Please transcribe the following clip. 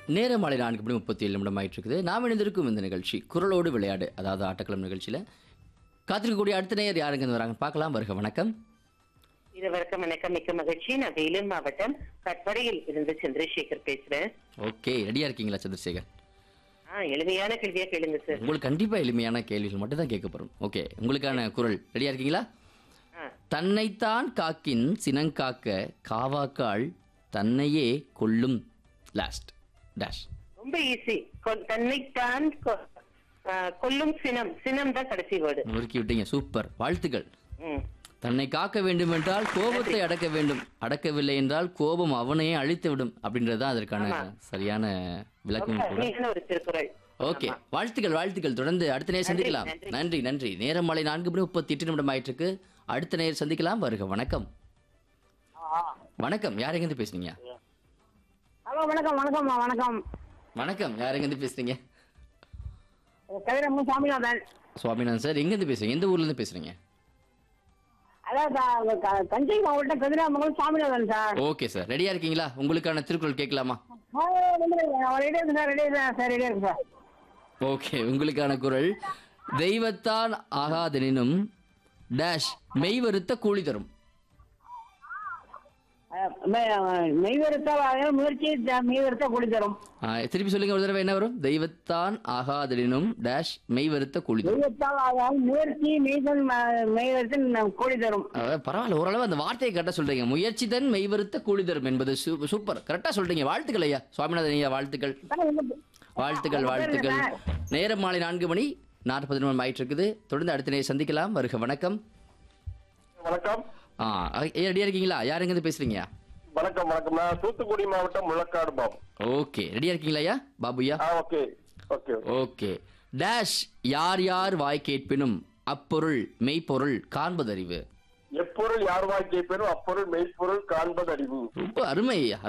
நேரம் மாலை நான்கு மணி முப்பத்தி ஏழு நிமிடம் ஆயிட்டு இருக்குது நாம் இணைந்திருக்கும் இந்த நிகழ்ச்சி குரலோடு விளையாடு அதாவது ஆட்டக்களம் நிகழ்ச்சியில் காத்திருக்கக்கூடிய அடுத்த நேயர் யாருங்க வராங்க பார்க்கலாம் வருக வணக்கம் இருவருக்கும் வணக்கம் மிக்க மகிழ்ச்சி நான் வேலூர் மாவட்டம் கட்படையில் இருந்து சந்திரசேகர் பேசுறேன் ஓகே ரெடியா இருக்கீங்களா சந்திரசேகர் ஆ எளிமையான கேள்வியா கேளுங்க சார் உங்களுக்கு கண்டிப்பா எளிமையான கேள்விகள் மட்டும் தான் கேட்க போறோம் ஓகே உங்களுக்கான குரல் ரெடியா இருக்கீங்களா ஆ, தன்னைத்தான் காக்கின் சினங்காக்க காவாக்காள் தன்னையே கொல்லும் லாஸ்ட் டேஷ் ரொம்ப ஈஸி தன்னைத்தான் கொ- ஆ, கொல்லும் சினம் சினம் தான் கடைசி வேர்டு நொறுக்கி விட்டீங்க சூப்பர் வாழ்த்துக்கள் ம் தன்னை காக்க வேண்டும் என்றால் கோபத்தை அடக்க வேண்டும் அடக்கவில்லை என்றால் கோபம் அவனையே அழித்து விடும் அப்படின்றது தான் அதற்கான சரியான விளக்கம் ரொம்ப கூட அருமையான ஒரு திருக்குறள் ஓகே வாழ்த்துக்கள் வாழ்த்துக்கள் தொடர்ந்து அடுத்த நேரம் சந்திக்கலாம் நன்றி. நன்றி நன்றி நேரம் மாலை நான்கு மணி முப்பத்தி எட்டு நிமிடம் ஆயிட்டு இருக்கு அடுத்த நேரம் சந்திக்கலாம் வருக வணக்கம் வணக்கம் யார் எங்கேருந்து பேசுறீங்க ஹலோ வணக்கம் வணக்கம் வணக்கம் வணக்கம் யார் எங்கேருந்து பேசுறீங்க கதிரம்மு சாமிநாதன் சுவாமிநாதன் சார் எங்கேருந்து பேசுறீங்க எந்த ஊர்ல இருந்து பேசுறீங்க அதான் த- க- தஞ்சை மாவட்டம் Kathiramangalam Saminathan sir okay sir ரெடியா இருக்கீங்களா உங்களுக்கான திருக்குறள் கேட்கலாமா ரெடியா இருக்கு சார் ரெடியா இருக்கு சார் ரெடியா இருக்கு சார் ஓகே உங்களுக்கான குரல் தெய்வத்தான் ஆகாதெனினும் டேஷ் மெய்வருத்த கூலி தரும் அஹ், மெய்- மெய்வருத்த முயற்சி த- மெய்வருத்த கூலி தரும் ஆ, திருப்பி சொல்லுங்க ஒரு தடவை என்ன வரும் தெய்வத்தான் ஆகாதெனினும் டேஷ் மெய்வருத்த கூலி தரும் தெய்வத்தால் ஆகாது முயற்சி மெய்தன் ம- மெய்வருத்தன் கூலி தரும் அதாவது பரவாயில்ல ஓரளவு அந்த வார்த்தையை கரெக்டாக சொல்றீங்க முயற்சி தன் மெய்வருத்த கூலி தரும் என்பது சூ- சூப்பர் கரெக்டாக சொல்றீங்க வாழ்த்துக்கள் ஐயா சுவாமிநாதன் ஐயா வாழ்த்துக்கள் வாழ்த்துக்கள் வாழ்த்துக்கள் நேரம் மாலை நான்கு மணி நாற்பது நிமிடம் ஆயிட்டு இருக்குது தொடர்ந்து அடுத்த நேரம் சந்திக்கலாம் வருக வணக்கம் வணக்கம் ஆ ரெடியா இருக்கீங்களா யார் எங்கேருந்து பேசுறீங்க வணக்கம் வணக்கம் நான் தூத்துக்குடி மாவட்டம் முள்ளக்காடு பாபு ஓகே ரெடியா இருக்கீங்களா ஐயா பாபுயா ஆ ஓகே ஓகே ஓகே டேஷ் யார் யார் வாய் கேட்பினும் அப்பொருள் மெய்ப்பொருள் காண்பதறிவு எப்பொருள் யார் வாய் கேட்பேனோ அப்பொருள் மெய்ப்பொருள் காண்பது அறிவு ரொம்ப அருமை